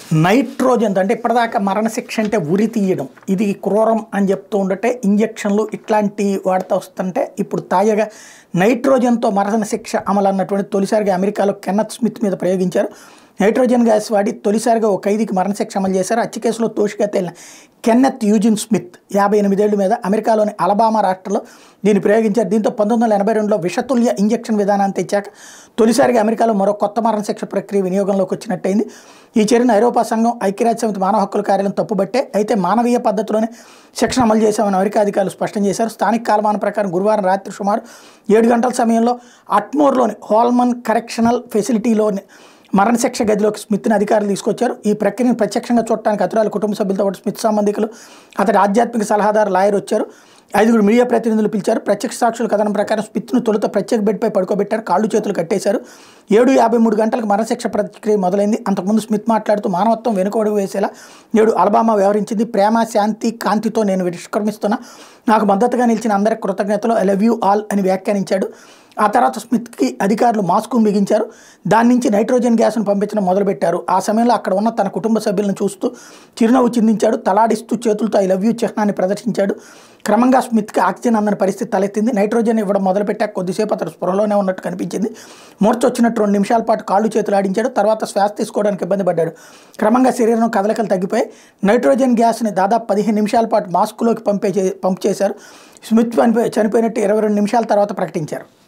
nitrogen అంటే ఇప్పటిదాకా మరణశిక్ష అంటే ఉరి తీయడం ఇది క్రూరం అని చెప్తూ ఉండటే ఇంజక్షన్లు ఇట్లాంటి వాడుతూ వస్తుంటే ఇప్పుడు తాజాగా నైట్రోజన్తో మరణశిక్ష అమలు అన్నటువంటి తొలిసారిగా అమెరికాలో కెన్నత్ స్మిత్ మీద ప్రయోగించారు నైట్రోజన్ గ్యాస్ వాడి తొలిసారిగా ఒక ఖైదీకి మరణశిక్ష అమలు చేశారు హత్య కేసులో దోషిగా తేలిన కెన్నెత్ యూజిన్ స్మిత్ యాభై ఎనిమిదేళ్ల మీద అమెరికాలోని అలబామా రాష్ట్రంలో దీన్ని ప్రయోగించారు దీంతో పంతొమ్మిది వందల ఎనభై రెండులో విషతుల్య ఇంజక్షన్ విధానాన్ని తెచ్చాక తొలిసారిగా అమెరికాలో మరో కొత్త మరణశిక్ష ప్రక్రియ వినియోగంలోకి వచ్చినట్టయింది ఈ చర్యను ఐరోపా సంఘం ఐక్యరాజ్య సమితి మానవ హక్కుల కార్యాలయం తప్పుబట్టే అయితే మానవీయ పద్ధతిలోనే శిక్షణ అమలు చేశామని అమెరికా అధికారులు స్పష్టం చేశారు స్థానిక కాలమాన ప్రకారం గురువారం రాత్రి సుమారు ఏడు గంటల సమయంలో అట్మోర్లోని హోల్మన్ కరెక్షనల్ ఫెసిలిటీలోని మరణశిక్ష గదిలోకి స్మిత్ని అధికారులు తీసుకొచ్చారు ఈ ప్రక్రియను ప్రత్యక్షంగా చూడటానికి అతురాల కుటుంబ సభ్యులతో పాటు స్మిత్ సంబంధికులు అతడి ఆధ్యాత్మిక సలహాదారు లాయర్ వచ్చారు ఐదుగురు మీడియా ప్రతినిధులు పిలిచారు ప్రత్యక్ష సాక్షుల కథనం ప్రకారం స్మిత్ను తొలుత ప్రత్యేక బెడ్పై పడుకోబెట్టారు కాళ్ళు చేతులు కట్టేశారు ఏడు యాభై మూడు గంటలకు మరణశిక్ష ప్రక్రియ మొదలైంది అంతకుముందు స్మిత్ మాట్లాడుతూ మానవత్వం వెనుకడుగు వేసేలా నేడు అలబామా వ్యవహరించింది ప్రేమ శాంతి కాంతితో నేను నిష్క్రమిస్తున్నా నాకు మద్దతుగా నిలిచిన అందరి కృతజ్ఞతలు ఐ లవ్ యూ ఆల్ అని వ్యాఖ్యానించాడు ఆ తర్వాత స్మిత్కి అధికారులు మాస్కును బిగించారు దాని నుంచి నైట్రోజన్ గ్యాస్ను పంపించడం మొదలుపెట్టారు ఆ సమయంలో అక్కడ ఉన్న తన కుటుంబ సభ్యులను చూస్తూ చిరునవ్వు చిందించాడు తలాడిస్తూ చేతులతో ఐ లవ్ యూ చిహ్నాన్ని ప్రదర్శించాడు క్రమంగా స్మిత్కి ఆక్సిజన్ అందని పరిస్థితి తలెత్తింది నైట్రోజన్ ఇవ్వడం మొదలుపెట్టాక కొద్దిసేపు అతడు స్పృహలోనే ఉన్నట్టు కనిపించింది మూర్చ వచ్చినట్టు రెండు నిమిషాల పాటు కాళ్ళు చేతులు ఆడించాడు తర్వాత శ్వాస తీసుకోవడానికి ఇబ్బంది పడ్డాడు క్రమంగా శరీరం కదలికలు తగ్గిపోయి నైట్రోజన్ గ్యాస్ని దాదాపు పదిహేను నిమిషాల పాటు మాస్కులోకి పంపే పంప్ చేశారు స్మిత్ చనిపోయి చనిపోయినట్టు ఇరవై రెండు నిమిషాల తర్వాత ప్రకటించారు